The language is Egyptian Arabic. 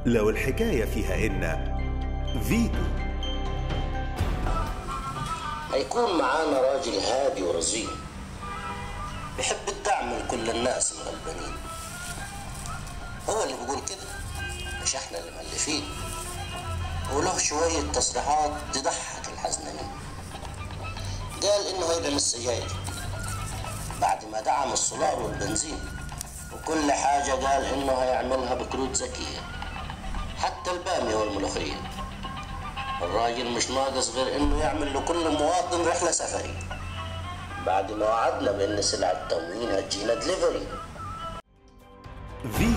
لو الحكاية فيها إن فيتو هيكون معانا راجل هادي ورزين بيحب الدعم من كل الناس الغلبانين هو اللي بيقول كده مش احنا اللي مؤلفين وله شوية تصريحات تضحك الحزنانين قال انه هيدعم السجاير بعد ما دعم السولار والبنزين وكل حاجة قال انه هيعملها بكروت ذكية حتى البامية والملوخية الراجل مش ناقص غير انه يعمل لكل مواطن رحلة سفري بعد ما وعدنا بان سلع التموين هتجينا دليفري فيتو